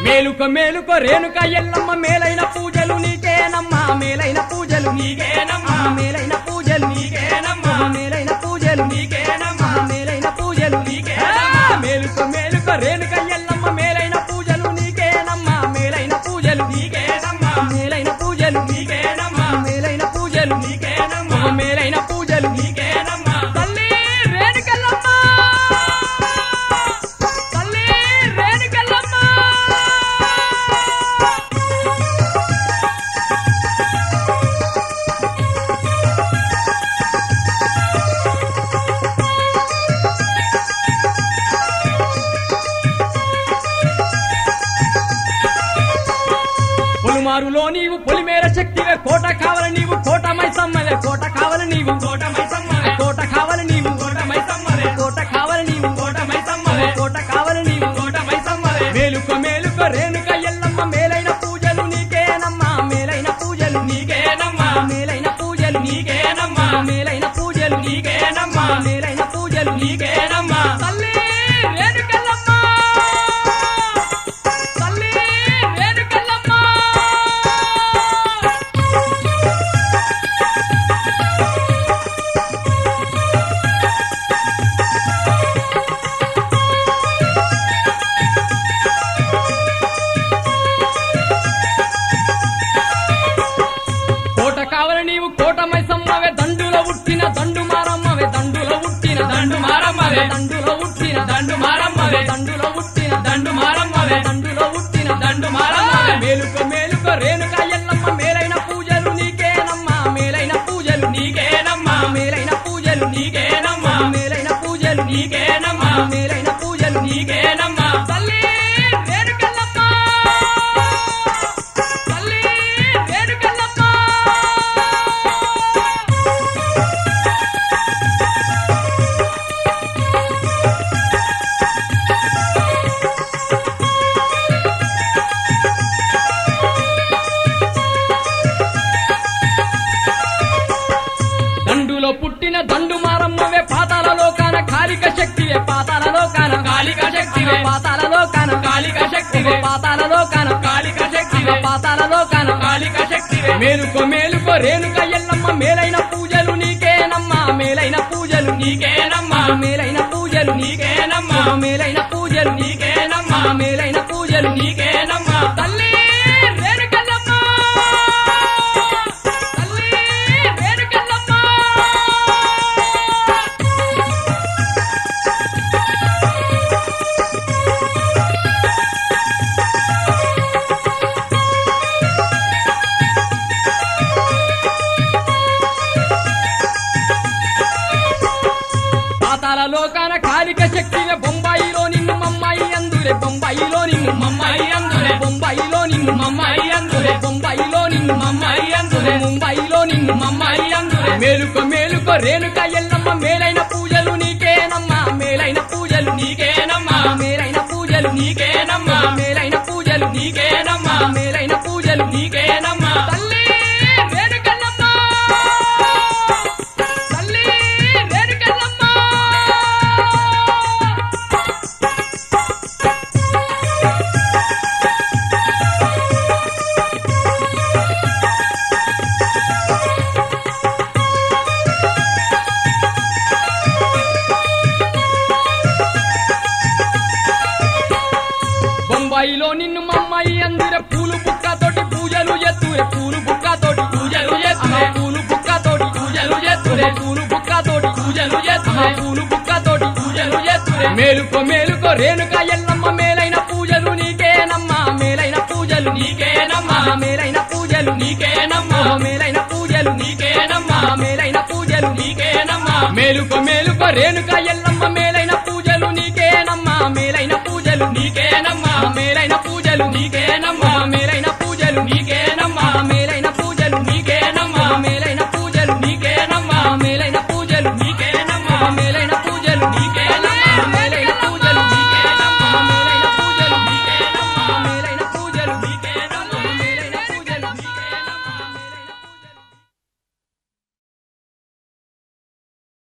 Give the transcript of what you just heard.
మేలుక మేలుక రేణుక ఎల్లమ్మ మేలైన పూజలు నీకేనమ్మా మేలైన పూజలు నీకేనమ్మా మేలైన పూజలు నీకేనమ్మా మేలైన పూజలు నీకేనమ్మా మేలైన పూజలు నీకేనమ్మా. ఆ, మేలుక మేలుక రేణుక ఎల్లమ్మ మేలైన పూజలు నీకేనమ్మా మేలైన పూజలు నీకేనమ్మా మేలైన పూజలు నీకేనమ్మా మేలైన పూజలు నీకేనమ్మా మేలైన పూజలు నీకేనమ్మా తల్లి రేణుకల్లమ్మ తల్లి రేణుకల్లమ్మ పొలిమారులో నీవు పొలిమేర శక్తివే కోట కావల నీవు కోట మైసమ్మవే కోట కావల నీవు కోట మైసమ్మవే కోట కావల నీవు కోట మైసమ్మవే కోట కావల నీవు కోట మైసమ్మవే కోట కావల నీవు కోట మైసమ్మవే మేలుక మేలుక రేణుక ఎల్లమ్మ మేలైన పూజలు నీకేనమ్మా మేలైన పూజలు నీకేనమ్మా మేలైన పూజలు నీకేనమ్మా మేలైన పూజలు నీకేనమ్మా మేలైన పూజలు నీకేనమ్మా తల్లి రేణుకల్లమ్మ తల్లి రేణుకల్లమ్మ కోట కావల నీవు కోట మైసమ్మవే దండులో ఉట్టిన దండు మారమ్మవే దండులో ఉట్టిన దండు మారమ్మవే దండులో ఉట్టిన దండు మారమ్మవే దండులో ఉట్టిన దండు మారమ్మవే దండులో ఉట్టిన దండు మారమ్మవే మేలుక మేలుక రేణుక ఎల్లమ్మ మేలైన పూజలు నీకేనమ్మా మేలైన పూజలు నీకేనమ్మా మేలైన పూజలు నీకేనమ్మా మేలైన పూజలు నీకేనమ్మా మేలైన పూజలు నీకేనమ్మా తల్లి రేణుకల్లమ్మ తల్లి రేణుకల్లమ్మ దండులో పుట్టిన దండు మారమ్మవే పాతాల లోకాన కాలిక శక్తివే పాతాల లోకాన కాళిక శక్తివే. పాతాల లోకాన కాళిక శక్తివే. పాతాల లోకాన కాళిక శక్తివే. పాతాల లోకాన కాళిక శక్తివే మేలుకో మేలుకో రేణుక ఎల్లమ్మ మేలైన పూజలు నీకేనమ్మా మేలైన పూజలు నీకేనమ్మా మేలైన పూజలు నీకేనమ్మా మేలైన పూజలు నీకేనమ్మా మేలైన పూజలు నీకేనమ్మా తల్లి రేణుకల్లమ్మ తల్లి రేణుకల్లమ్మ పాతాల లోకాన కాలిక శక్తివే బొంబాయిలో నిన్ను మమ్మాయి అందురే బొంబాయిలో నిన్ను మమ్మాయి అందురే. బొంబాయిలో నిన్ను మమ్మాయి అందురే. బొంబాయిలో నిన్ను మమ్మాయి అందురే. ముంబాయిలో నిన్ను మమ్మాయి అందురే. మేలుక మేలుక రేణుక ఎల్లమ్మ మేలైన పూజలు నీకేనమ్మా మేలైన పూజలు నీకేనమ్మా మేలైన పూజలు నీకేనమ్మా మేలైన పూజలు నీకేనమ్మా మేలైన పూజలు నీకేనమ్మా తల్లి రేణుకల్లమ్మ తల్లి రేణుకల్లమ్మ బొంబాయిలో నిన్ను మమ్మాయి అందురే పూలు బుక్కతోటి పూజలు ఎత్తురే పూలు బుక్కతోటి పూజలు చేస్తురే. పూలు బుక్కతోటి పూజలు చేస్తురే. పూలు బుక్కతోటి పూజలు చేస్తురే. పూలు బుక్కతోటి పూజలు చేస్తురే. మేలుకో మేలుకో రేణుక ఎల్లమ్మ మేలైన పూజలు నీకేనమ్మా మేలైన పూజలు నీకేనమ్మా. మేలైన పూజలు నీకేనమ్మా. మేలైన పూజలు నీకేనమ్మా. మేలైన పూజలు నీకేనమ్మా మేలుకో మేలుకో రేణుక ఎల్లమ్మ మేలైన పూజలు నీకేనమ్మా మేలైన పూజలు నీకేనమ్మా మేలైన పూజలు నీకేనమ్మా